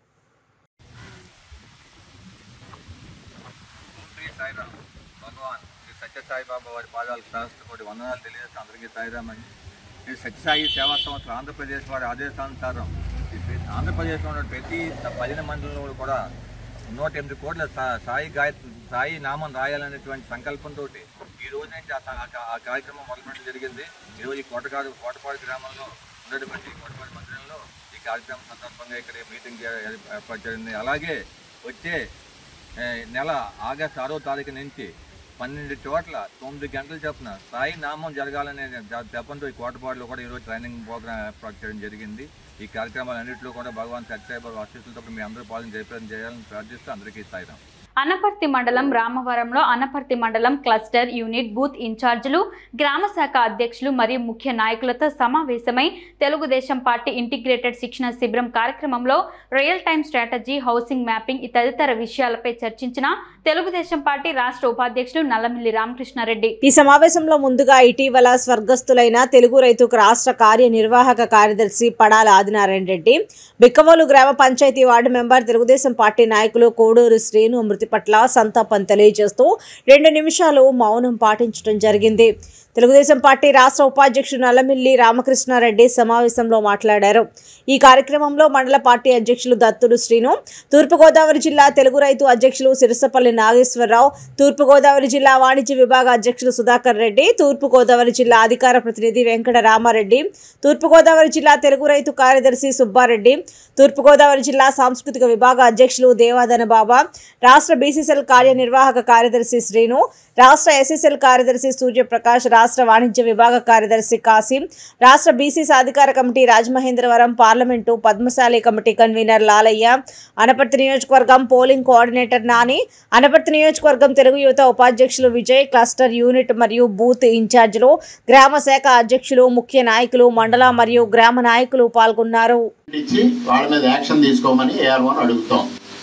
శ్రీ సాయిరామ్ భగవాన్ శ్రీ సత్యసాయి బాబా వారి పాదాలకు సహస్ర కోటి వందనాలు తెలియజేస్తూ అందరికీ సాయిరామ్ అండి ఈ సత్యసాయి సేవా సంస్థ ఆంధ్రప్రదేశ్ వారి ఆదేశానుసారం ఈ ప్రతి- ఆంధ్రప్రదేశ్లో ఉన్న ప్రతి భజన మండలంలో కూడా నూట ఎనిమిది కోట్ల సా- సాయి గాయ సాయి నామం రాయాలనేటువంటి సంకల్పంతో ఈ రోజు నుంచి ఆ స- ఆ- ఆ కార్యక్రమం మొదలుపెట్టడం జరిగింది ఈరోజు ఈ కోటగాడు కోటపాడు గ్రామంలో ఉన్నటువంటి కోటపాడు మందిరంలో ఈ కార్యక్రమం సందర్భంగా ఇక్కడ మీటింగ్ ఏ- ఏర్పాటు జరిగింది అలాగే వచ్చే ఏ, నెల ఆగస్టు ఆరో తారీఖు నుంచి పన్నెండు చోట్ల తొమ్మిది గంటల చొప్పున సాయి నామం జరగాలనే జ- జపంతో ఈ కోటపాడులో కూడా ఈరోజు ట్రైనింగ్ ప్రోగ్రామ్ ఏర్పాటు చేయడం జరిగింది ఈ కార్యక్రమాలన్నింటిలో కూడా భగవాన్ సత్యసాయి ఆశీస్సులతో మీ అందరూ పాలన జయప్రదం చేయాలని ప్రార్థిస్తూ అందరికీ సాయిరాం అనపర్తి మండలం రామవరంలో అనపర్తి మండలం క్లస్టర్ యూనిట్ బూత్ ఇన్ఛార్జీలు గ్రామ శాఖ అధ్యక్షులు మరియు ముఖ్య నాయకులతో సమావేశమై తెలుగుదేశం పార్టీ ఇంటిగ్రేటెడ్ శిక్షణ శిబిరం కార్యక్రమంలో real time strategy housing mapping తదితర విషయాలపై చర్చించిన తెలుగుదేశం పార్టీ రాష్ట్ర ఉపాధ్యక్షులు నల్లమిల్లి రామకృష్ణారెడ్డి ఈ సమావేశంలో ముందుగా ఇటీవల స్వర్గస్థులైన తెలుగు రైతుకు రాష్ట్ర కార్యనిర్వాహక కార్యదర్శి పడాల ఆదినారాయణ రెడ్డి బిక్కవోలు గ్రామ panchayat ward member Telugu Desam party నాయకులు కోడూరు శ్రీను మృతి పట్ల సంతాపం తెలియజేస్తూ రెండు నిమిషాలు మౌనం పాటించడం జరిగింది తెలుగుదేశం పార్టీ రాష్ట్ర ఉపాధ్యక్షుడు నల్లమిల్లి రామకృష్ణారెడ్డి సమావేశంలో మాట్లాడారు ఈ కార్యక్రమంలో మండల పార్టీ అధ్యక్షులు దత్తుడు శ్రీను తూర్పుగోదావరి జిల్లా తెలుగు రైతు అధ్యక్షులు సిరసపల్లి నాగేశ్వరరావు తూర్పుగోదావరి జిల్లా వాణిజ్య విభాగ అధ్యక్షులు సుధాకర్ రెడ్డి తూర్పుగోదావరి జిల్లా అధికార ప్రతినిధి వెంకట రామారెడ్డి తూర్పుగోదావరి జిల్లా తెలుగు రైతు కార్యదర్శి సుబ్బారెడ్డి తూర్పుగోదావరి జిల్లా సాంస్కృతిక విభాగ అధ్యక్షులు దేవాదన బాబా రాష్ట్ర బీసీసీఎల్ కార్యనిర్వాహక కార్యదర్శి శ్రీను రాష్ట్ర ఎస్ఎస్ఎల్ కార్యదర్శి సూర్యప్రకాష్ రాష్ట్ర వాణిజ్య విభాగ కార్యదర్శి కాసిం రాష్ట్ర బీసీ సాధికార committee Rajamahendravaram parliament Padmashali committee convener Lalaiah Anaparthi నియోజకవర్గం పోలింగ్ కోఆర్డినేటర్ నాని అనపర్తి నియోజకవర్గం తెలుగు యువత ఉపాధ్యక్షులు విజయ్ క్లస్టర్ యూనిట్ మరియు బూత్ ఇన్ఛార్జీలు గ్రామ శాఖ అధ్యక్షులు ముఖ్య నాయకులు మండల మరియు గ్రామ నాయకులు పాల్గొన్నారు ఇచ్చి వాళ్ళ మీద యాక్షన్ తీసుకోమని ఏఆర్ఓని అడుగుతాం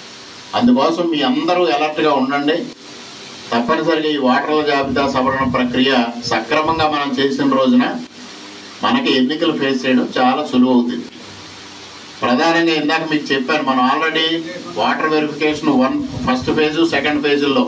అందుకోసం మీ అందరూ అలర్ట్గా ఉండండి తప్పనిసరిగా ఈ ఓటర్ల జాబితా సవరణ ప్రక్రియ సక్రమంగా మనం చేసిన రోజున మనకి ఎన్నికలు ఫేస్ చేయడం చాలా సులువు అవుతుంది ప్రధానంగా ఇందాక మీకు చెప్పాను మనం already water verification one first phase second ఫేజుల్లో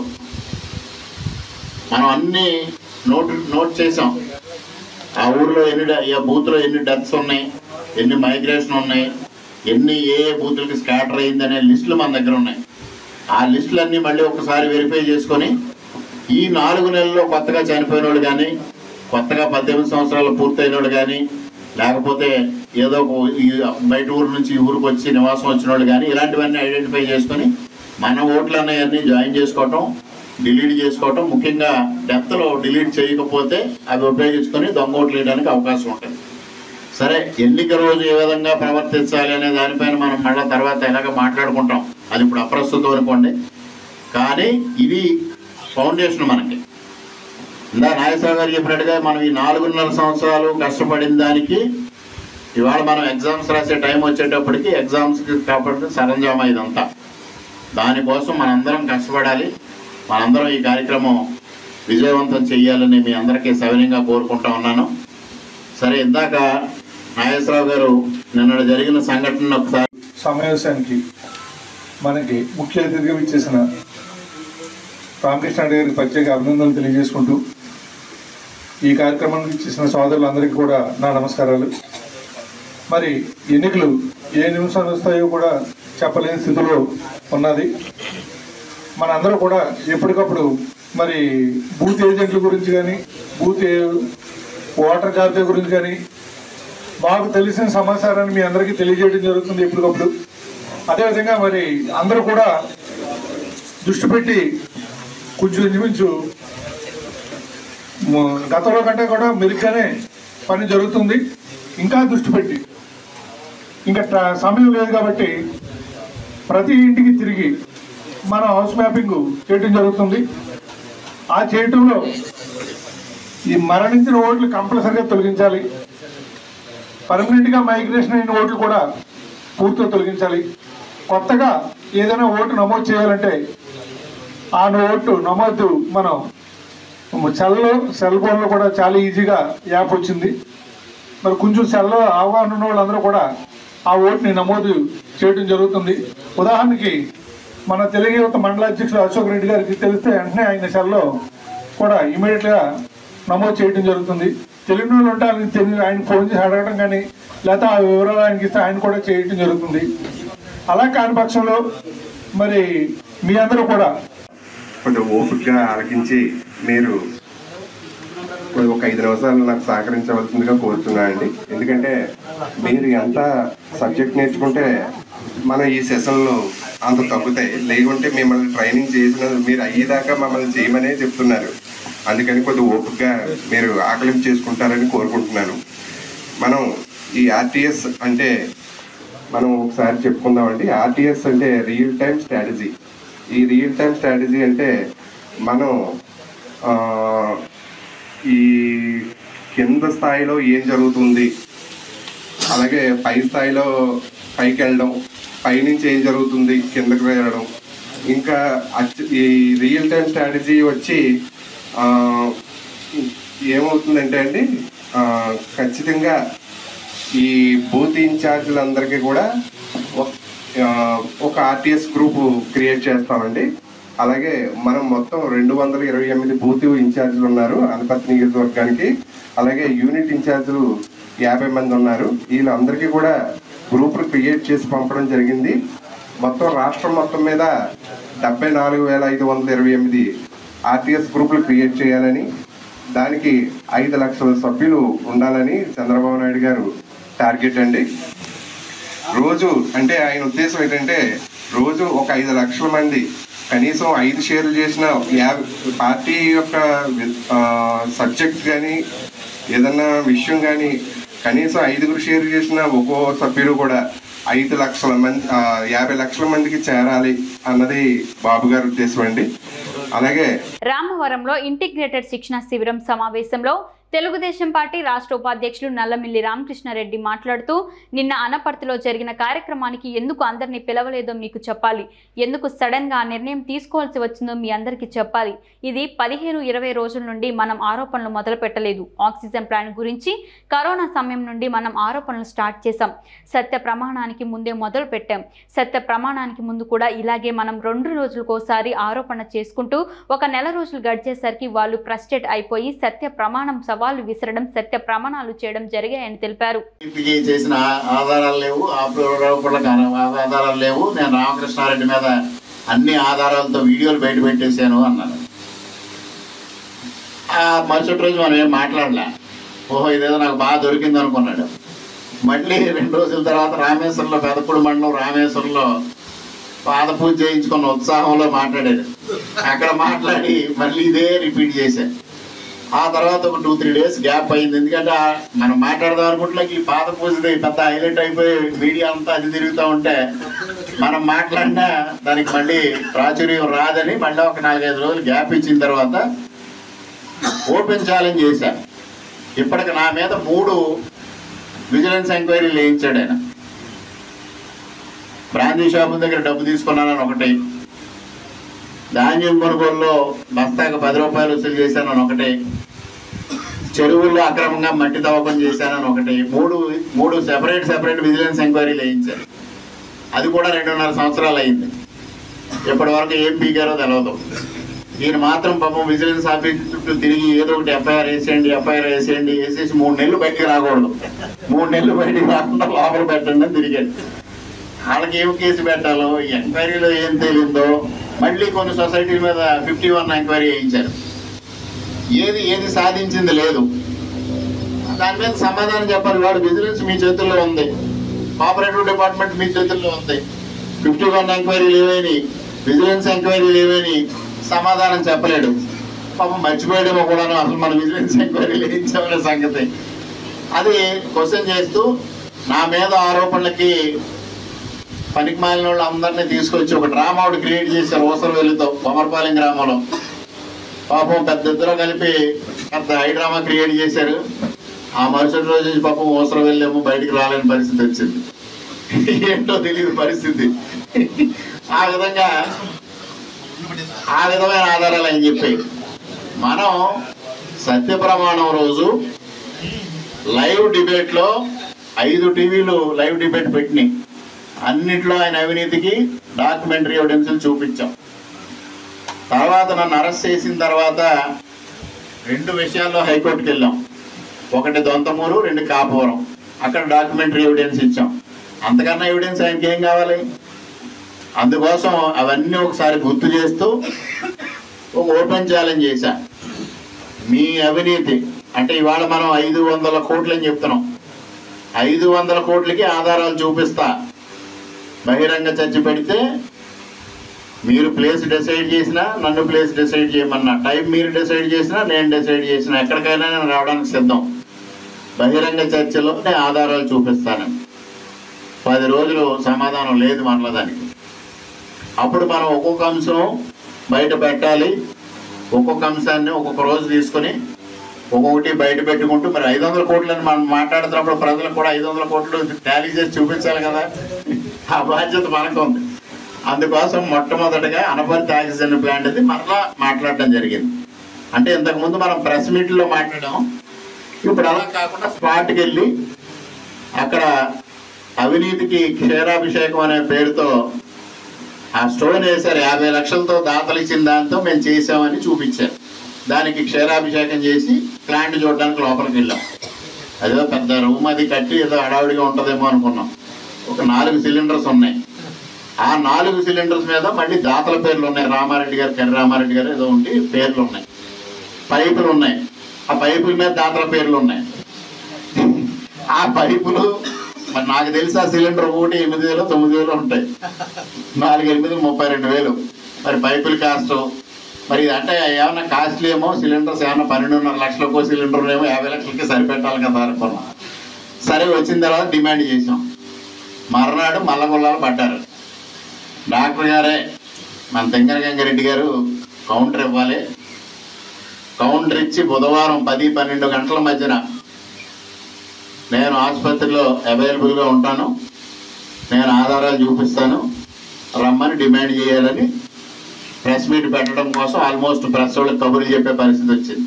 మనం అన్ని నోట్ నోట్ చేసాం ఆ ఊర్లో ఎన్ని డ- ఆ బూత్లో ఎన్ని డెత్స్ ఉన్నాయి ఎన్ని మైగ్రేషన్ ఉన్నాయి ఎన్ని ఏ ఏ బూతులకి స్కాటర్ అయింది అనే లిస్టులు మన దగ్గర ఉన్నాయి ఆ లిస్టులన్నీ మళ్ళీ ఒకసారి వెరిఫై చేసుకొని ఈ నాలుగు నెలల్లో కొత్తగా చనిపోయిన వాళ్ళు కానీ కొత్తగా పద్దెనిమిది సంవత్సరాలు పూర్తయిన వాళ్ళు కానీ లేకపోతే ఏదో ఒక ఊ- ఈ బయట ఊరు నుంచి ఈ ఊరికి వచ్చి నివాసం వచ్చిన వాళ్ళు కానీ ఇలాంటివన్నీ ఐడెంటిఫై చేసుకొని మన ఓట్లు అన్నీ జాయిన్ చేసుకోవటం డిలీట్ చేసుకోవటం ముఖ్యంగా డెప్త్లో డిలీట్ చేయకపోతే అవి ఉపయోగించుకొని దొంగ ఓట్లు వేయడానికి అవకాశం ఉంటుంది సరే ఎన్నిక రోజు ఏ విధంగా ప్రవర్తించాలి అనే దానిపైన మనం మళ్ళీ తర్వాత ఎలాగ మాట్లాడుకుంటాం అది ఇప్పుడు అప్రస్తుతం అనుకోండి కానీ ఇది ఫౌండేషన్ మనకి ఇందా నాగేశ్వర గారు చెప్పినట్టుగా మనం ఈ నాలుగున్నర సంవత్సరాలు కష్టపడిన దానికి ఇవాళ మనం ఎగ్జామ్స్ రాసే టైం వచ్చేటప్పటికి ఎగ్జామ్స్కి కాబట్టి సరంజామా ఇదంతా దానికోసం మనందరం కష్టపడాలి మనందరం ఈ కార్యక్రమం విజయవంతం చేయాలని మీ అందరికీ సవినయంగా కోరుకుంటా ఉన్నాను సరే ఇందాక నాగేశ్వరరావు గారు నిన్న జరిగిన సంఘటన ఒకసారి సమావేశానికి మనకి ముఖ్య అతిథిగా ఇచ్చేసిన రామకృష్ణ గారికి ప్రత్యేక అభినందనలు తెలియజేసుకుంటూ ఈ కార్యక్రమానికి ఇచ్చేసిన సోదరులందరికీ కూడా నా నమస్కారాలు మరి ఎన్నికలు ఏ నిమిషాలు వస్తాయో కూడా చెప్పలేని స్థితిలో ఉన్నది మనందరూ కూడా ఎప్పటికప్పుడు మరి బూత్ ఏజెంట్ల గురించి కానీ బూత్ ఏ- ఓటర్ జాబితా గురించి కానీ మాకు తెలిసిన సమాచారాన్ని మీ అందరికీ తెలియజేయడం జరుగుతుంది ఎప్పటికప్పుడు అదేవిధంగా మరి అందరూ కూడా దృష్టి పెట్టి కొంచెం ఇంచుమించు మ- గతంలో కంటే కూడా మెరుగ్గానే పని జరుగుతుంది ఇంకా దృష్టి పెట్టి ఇంకా ట- సమయం లేదు కాబట్టి ప్రతి ఇంటికి తిరిగి మన హౌస్ మ్యాపింగ్ చేయడం జరుగుతుంది ఆ చేయటంలో ఈ మరణించిన ఓట్లు కంపల్సరిగా తొలగించాలి పర్మనెంట్గా మైగ్రేషన్ అయిన ఓట్లు కూడా పూర్తిగా తొలగించాలి కొత్తగా ఏదైనా ఓటు నమోదు చేయాలంటే ఆ ఓటు నమోదు మనం సెల్లో సెల్ ఫోన్లో కూడా చాలా ఈజీగా యాప్ వచ్చింది మరి కొంచెం సెల్లో అవగాహన ఉన్న వాళ్ళందరూ కూడా ఆ ఓటుని నమోదు చేయడం జరుగుతుంది ఉదాహరణకి మన తెలుగు యువత మండల అధ్యక్షుడు అశోక్ రెడ్డి గారికి తెలిస్తే వెంటనే ఆయన సెల్లో కూడా ఇమీడియట్గా నమోదు చేయడం జరుగుతుంది తెలియని వాళ్ళు ఉంటే ఆయన తెలియని ఆయన ఫోన్ చేసి అడగడం కానీ లేకపోతే ఆ వివరాలు ఆయనకి ఇస్తే ఆయన కూడా చేయడం జరుగుతుంది అలా కాని పక్షంలో మరి మీ అందరూ కూడా కొంచెం ఓపికగా ఆలకించి మీరు ఒక ఐదు నిమిషాలు నాకు సహకరించవలసిందిగా కోరుతున్నాను అండి ఎందుకంటే మీరు ఎంత సబ్జెక్ట్ నేర్చుకుంటే మన ఈ సెషన్లో అంత తగ్గుతాయి లేకుంటే మిమ్మల్ని ట్రైనింగ్ చేసిన మీరు అయ్యేదాకా మమ్మల్ని చేయమనే చెప్తున్నారు అందుకని కొద్దిగా ఓపికగా మీరు ఆకలింపు చేసుకుంటారని కోరుకుంటున్నాను మనం ఈ ఆర్టీఎస్ అంటే మనం ఒకసారి చెప్పుకుందామండి ఆర్టీఎస్ అంటే రియల్ టైం స్ట్రాటజీ ఈ రియల్ టైం స్ట్రాటజీ అంటే మనం ఆ, ఈ కింద స్థాయిలో ఏం జరుగుతుంది అలాగే పై స్థాయిలో పైకి వెళ్ళడం పైనుంచి ఏం జరుగుతుంది కిందకి వెళ్ళడం ఇంకా అచ్చ- ఈ రియల్ టైం స్ట్రాటజీ వచ్చి ఆ, ఏమవుతుందంటే అండి ఆ, ఖచ్చితంగా ఈ బూత్ ఇన్ఛార్జీలందరికీ కూడా ఒక- ఆ, ఒక ఆర్టీఎస్ గ్రూప్ క్రియేట్ చేస్తామండి అలాగే మనం మొత్తం రెండు వందల ఇరవై ఎనిమిది బూత్ ఇన్ఛార్జీలు ఉన్నారు అనపర్తి నియోజకవర్గానికి అలాగే యూనిట్ ఇన్ఛార్జీలు యాభై మంది ఉన్నారు వీళ్ళందరికీ కూడా గ్రూపులు క్రియేట్ చేసి పంపడం జరిగింది మొత్తం రాష్ట్రం మొత్తం మీద డెబ్బై నాలుగు వేల ఐదు వందల ఇరవై ఎనిమిది ఆర్టీఎస్ గ్రూపులు క్రియేట్ చేయాలని దానికి ఐదు లక్షల సభ్యులు ఉండాలని చంద్రబాబు నాయుడు గారు టార్గెట్ అండి రోజు అంటే ఆయన ఉద్దేశం ఏంటంటే రోజు ఒక ఐదు లక్షల మంది కనీసం ఐదు షేర్లు చేసిన యాభై పార్టీ యొక్క సబ్జెక్ట్ కానీ ఏదన్నా విషయం కానీ కనీసం ఐదుగురు షేర్ చేసిన ఒక్కో సభ్యుడు కూడా ఐదు లక్షల మంది ఆ, యాభై లక్షల మందికి చేరాలి అన్నది బాబు గారి ఉద్దేశం అండి అలాగే రామవరంలో ఇంటిగ్రేటెడ్ శిక్షణ శిబిరం సమావేశంలో తెలుగుదేశం పార్టీ రాష్ట్ర ఉపాధ్యక్షులు నల్లమిల్లి రామకృష్ణారెడ్డి మాట్లాడుతూ నిన్న అనపర్తిలో జరిగిన కార్యక్రమానికి ఎందుకు అందరినీ పిలవలేదో మీకు చెప్పాలి ఎందుకు సడన్ గా ఆ నిర్ణయం తీసుకోవాల్సి వచ్చిందో మీ అందరికీ చెప్పాలి ఇది పదిహేను ఇరవై రోజుల నుండి మనం ఆరోపణలు మొదలు పెట్టలేదు ఆక్సిజన్ ప్లాంట్ గురించి కరోనా సమయం నుండి మనం ఆరోపణలు స్టార్ట్ చేశాం సత్య ప్రమాణానికి ముందే మొదలు పెట్టాం సత్య ప్రమాణానికి ముందు కూడా ఇలాగే మనం రెండు రోజులకోసారి ఆరోపణ చేసుకుంటూ ఒక నెల రోజులు గడిచేసరికి వాళ్ళు ఫ్రస్ట్రేట్ అయిపోయి సత్య ప్రమాణం సవాలు విసరడం సత్య ప్రమాణాలు చేయడం జరిగాయని తెలిపారు ఇంటికి చేసిన ఆ- ఆధారాలు లేవు ఆరోపణలకు ఆ- ఆధారాలు లేవు నేను రామకృష్ణారెడ్డి మీద అన్ని ఆధారాలతో వీడియోలు బయట పెట్టేశాను అన్నాడు ఆ మరుసటి రోజు మనం ఏం మాట్లాడలే ఓహో ఇదేదో నాకు బాగా దొరికింది అనుకున్నాడు మళ్ళీ రెండు రోజుల తర్వాత రామేశ్వరంలో పెదపూడి మండలం రామేశ్వరంలో పాద పూజ చేయించుకున్న ఉత్సాహంలో మాట్లాడాడు అక్కడ మాట్లాడి మళ్ళీ ఇదే రిపీట్ చేశాను ఆ తర్వాత ఒక టూ త్రీ డేస్ గ్యాప్ అయింది ఎందుకంటే ఆ- మనం మాట్లాడదాం అనుకుంటే ఈ పాత పూజది పెద్ద హైలైట్ అయిపోయి మీడియా అంతా అది తిరుగుతూ ఉంటే మనం మాట్లాడినా దానికి మళ్ళీ ప్రాచుర్యం రాదని మళ్ళీ ఒక నాలుగైదు రోజులు గ్యాప్ ఇచ్చిన తర్వాత ఓపెన్ ఛాలెంజ్ చేశా ఇప్పటికి నా మీద మూడు విజిలెన్స్ ఎంక్వైరీలు వేయించాడు ఆయన బ్రాందీ షాపు దగ్గర డబ్బు తీసుకున్నానని ఒకటి ధాన్యం కొనుగోలులో బస్తాకు పది రూపాయలు వసూలు చేశానని ఒకటి చెరువుల్లో అక్రమంగా మట్టి తవ్వకం చేశానని ఒకటి మూడు మూడు సెపరేట్ సెపరేట్ విజిలెన్స్ ఎంక్వైరీలు వేయించారు అది కూడా రెండున్నర సంవత్సరాలు అయింది ఇప్పటి వరకు ఏం పీకారో తెలియదు ఈయన మాత్రం పాపం విజిలెన్స్ ఆఫీస్ చుట్టూ తిరిగి ఏదో ఒకటి ఎఫ్ఐఆర్ వేసేయండి ఎఫ్ఐఆర్ వేసేయండి వేసేసి మూడు నెలలు బయటికి రాకూడదు మూడు నెలలు బయటికి రాకుండా లోపల పెట్టండి అని తిరిగాడు వాళ్ళకి ఏం కేసు పెట్టాలో ఈ ఎంక్వైరీలో ఏం తేలిందో మళ్ళీ కొన్ని సొసైటీల మీద ఫిఫ్టీ వన్ ఎంక్వైరీ వేయించారు ఏది ఏది సాధించింది లేదు దాని మీద సమాధానం చెప్పాలి వాడు విజిలెన్స్ మీ చేతుల్లో ఉంది కోఆపరేటివ్ డిపార్ట్మెంట్ మీ చేతుల్లో ఉంది ఫిఫ్టీ వన్ ఎంక్వైరీలు ఏవైనా విజిలెన్స్ ఎంక్వైరీలు ఏవైనా సమాధానం చెప్పలేడు పాపం మర్చిపోయాడేమో కూడాను అసలు మన విజిలెన్స్ ఎంక్వైరీలు వేయించామనే సంగతి అది క్వశ్చన్ చేస్తూ నా మీద ఆరోపణలకి పనికి మాలిన వాళ్ళు అందరినీ తీసుకొచ్చి ఒక డ్రామా ఒకటి క్రియేట్ చేశారు ఊసరవెల్లితో కొమరపాలెం గ్రామంలో పాపం పెద్ద ఇద్దరు కలిపి పెద్ద హై డ్రామా క్రియేట్ చేశారు ఆ మరుసటి రోజు నుంచి పాపం ఊసరం వెళ్ళేమో బయటికి రాలేని పరిస్థితి వచ్చింది ఏంటో తెలియదు పరిస్థితి ఆ విధంగా ఆ విధమైన ఆధారాలు అని చెప్పి మనం సత్య ప్రమాణం రోజు లైవ్ డిబేట్లో ఐదు టీవీలు లైవ్ డిబేట్ పెట్టినాయి అన్నిట్లో ఆయన అవినీతికి డాక్యుమెంటరీ ఎవిడెన్స్ చూపించాం తర్వాత నన్ను అరెస్ట్ చేసిన తర్వాత రెండు విషయాల్లో హైకోర్టుకి వెళ్ళాం ఒకటి దొంతమూరు రెండు కాపువరం అక్కడ డాక్యుమెంటరీ ఎవిడెన్స్ ఇచ్చాం అంతకన్నా ఎవిడెన్స్ ఆయనకి ఏం కావాలి అందుకోసం అవన్నీ ఒకసారి గుర్తు చేస్తూ ఒక ఓపెన్ ఛాలెంజ్ చేశా మీ అవినీతి అంటే ఇవాళ మనం ఐదు వందల కోట్లు అని చెప్తున్నాం ఐదు వందల కోట్లకి ఆధారాలు చూపిస్తా బహిరంగ చర్చ పెడితే మీరు ప్లేస్ డిసైడ్ చేసినా నన్ను ప్లేస్ డిసైడ్ చేయమన్నా టైం మీరు డిసైడ్ చేసినా నేను డిసైడ్ చేసినా ఎక్కడికైనా నేను రావడానికి సిద్ధం బహిరంగ చర్చలో నేను ఆధారాలు చూపిస్తాను పది రోజులు సమాధానం లేదు మనలో దానికి అప్పుడు మనం ఒక్కొక్క అంశం బయట పెట్టాలి ఒక్కొక్క అంశాన్ని ఒక్కొక్క రోజు తీసుకొని ఒక్కొక్కటి బయట పెట్టుకుంటూ మరి ఐదు వందల కోట్లని మనం మాట్లాడుతున్నప్పుడు ప్రజలకు కూడా ఐదు వందల కోట్లు టాలీ చేసి చూపించాలి కదా ఆ బాధ్యత మనకు ఉంది అందుకోసం మొట్టమొదటిగా అనపర్తి ఆక్సిజన్ ప్లాంట్ అది మరలా మాట్లాడడం జరిగింది అంటే ఇంతకుముందు మనం ప్రెస్ మీట్లో మాట్లాడాం ఇప్పుడు అలా కాకుండా స్పాట్కి వెళ్ళి అక్కడ అవినీతికి క్షీరాభిషేకం అనే పేరుతో ఆ స్టోన్ వేశారు యాభై లక్షలతో దాతలు ఇచ్చిన దాంతో మేము చేసామని చూపించారు దానికి క్షీరాభిషేకం చేసి ప్లాంట్ చూడడానికి లోపలికి వెళ్ళాం అదేదో పెద్ద రూమ్ అది కట్టి ఏదో హడావిడిగా ఉంటుందేమో అనుకున్నాం ఒక నాలుగు సిలిండర్స్ ఉన్నాయి ఆ నాలుగు సిలిండర్స్ మీద మళ్ళీ దాతల పేర్లు ఉన్నాయి రామారెడ్డి గారు కర్రి రామారెడ్డి గారు ఏదో ఉండి పేర్లు ఉన్నాయి పైపులు ఉన్నాయి ఆ పైపుల మీద దాతల పేర్లు ఉన్నాయి ఆ పైపులు మరి నాకు తెలిసి ఆ సిలిండర్ ఒకటి ఎనిమిది వేలు తొమ్మిది వేలు ఉంటాయి నాలుగు ఎనిమిది ముప్పై రెండు వేలు మరి పైపులు కాస్ట్ మరి ఇది అంటే ఏమన్నా కాస్ట్లీ ఏమో సిలిండర్స్ ఏమన్నా పన్నెండున్నర లక్షలకో సిలిండర్ ఏమో యాభై లక్షలకి సరిపెట్టాలి కదా అనుకున్నాం సరే వచ్చిన తర్వాత డిమాండ్ చేసాం మర్నాడు మల్లగొల్లాలు పడ్డారు డాక్టర్ గారే మన తెంగర గంగారెడ్డి గారు కౌంటర్ ఇవ్వాలి కౌంటర్ ఇచ్చి బుధవారం పది పన్నెండు గంటల మధ్యన నేను ఆసుపత్రిలో అవైలబుల్గా ఉంటాను నేను ఆధారాలు చూపిస్తాను రమ్మని డిమాండ్ చేయాలని ప్రెస్ మీట్ పెట్టడం కోసం ఆల్మోస్ట్ ప్రెస్ వాళ్ళకి కబుర్లు చెప్పే పరిస్థితి వచ్చింది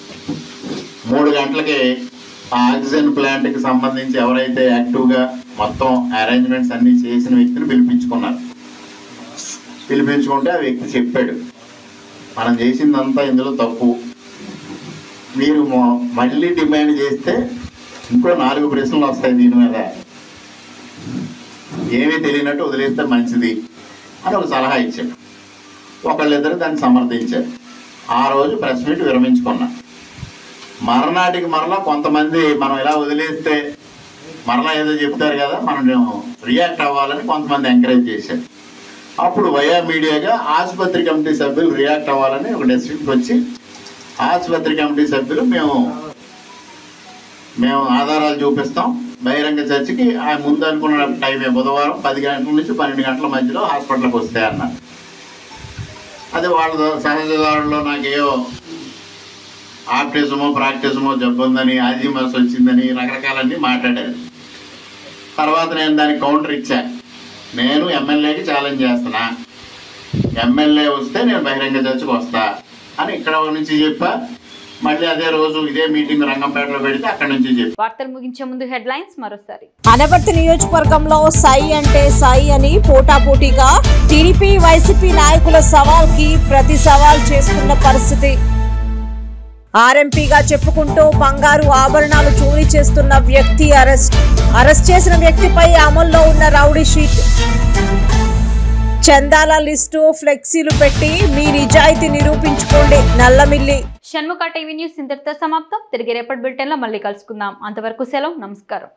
మూడు గంటలకి ఆ ఆక్సిజన్ ప్లాంట్కి సంబంధించి ఎవరైతే యాక్టివ్గా మొత్తం అరేంజ్మెంట్స్ అన్నీ చేసిన వ్యక్తిని పిలిపించుకున్నారు పిలిపించుకుంటే ఆ వ్యక్తి చెప్పాడు మనం చేసిందంతా ఇందులో తప్పు మీరు మొ- మళ్ళీ డిమాండ్ చేస్తే ఇంకో నాలుగు ప్రశ్నలు వస్తాయి దీని మీద ఏమీ తెలియనట్టు వదిలేస్తే మంచిది అని ఒక సలహా ఇచ్చాడు ఒకళ్ళిద్దరు దాన్ని సమర్థించారు ఆ రోజు ప్రెస్ మీట్ విరమించుకున్నా మరనాటికి మరలా కొంతమంది మనం ఇలా వదిలేస్తే మరలా ఏదో చెప్తారు కదా మనం రియాక్ట్ అవ్వాలని కొంతమంది ఎంకరేజ్ చేశారు అప్పుడు వయా మీడియాగా ఆసుపత్రి కమిటీ సభ్యులు రియాక్ట్ అవ్వాలని ఒక డెసిషన్కి వచ్చి ఆసుపత్రి కమిటీ సభ్యులు మేము మేము ఆధారాలు చూపిస్తాం బహిరంగ చర్చకి ఆ ముందు అనుకున్న టైమే బుధవారం పది గంటల నుంచి పన్నెండు గంటల మధ్యలో హాస్పిటల్కి వస్తాయి అన్నారు అది వాళ్ళ సహజదారుల్లో నాకేయో ఆప్టిజమో ప్రాక్టిజమో జబ్బు ఉందని ఆల్జిమస్ వచ్చిందని రకరకాలన్నీ మాట్లాడారు తర్వాత నేను దానికి కౌంటర్ ఇచ్చా నేను ఎమ్మెల్యేకి ఛాలెంజ్ చేస్తున్నా ఎమ్మెల్యే వస్తే నేను బహిరంగ చర్చకు వస్తా అని ఇక్కడ నుంచి చెప్పా మళ్ళీ అదే రోజు ఇదే మీటింగ్ రంగంపేటలో పెడితే అక్కడ నుంచి చెప్పా వార్తలు ముగించే ముందు హెడ్లైన్స్ మరోసారి అనపర్తి నియోజకవర్గంలో సై అంటే సై అని పోటాపోటీగా టీడీపీ వైసీపీ నాయకుల సవాల్ కి ప్రతి సవాల్ చేసుకున్న పరిస్థితి ఆర్ఎంపీగా చెప్పుకుంటూ బంగారు ఆభరణాలు చోరీ చేస్తున్న వ్యక్తి అరెస్ట్ అరెస్ట్ చేసిన వ్యక్తిపై అమల్లో ఉన్న రౌడీ షీట్ చందాల లిస్టు ఫ్లెక్సీలు పెట్టి మీ నిజాయితీ నిరూపించుకోండి నల్లమిల్లి షణ్ముఖ టీవీ న్యూస్ ఇంతటితో సమాప్తం తిరిగి రేపటి బులెటిన్లో మళ్ళీ కలుసుకుందాం అంతవరకు సెలవు నమస్కారం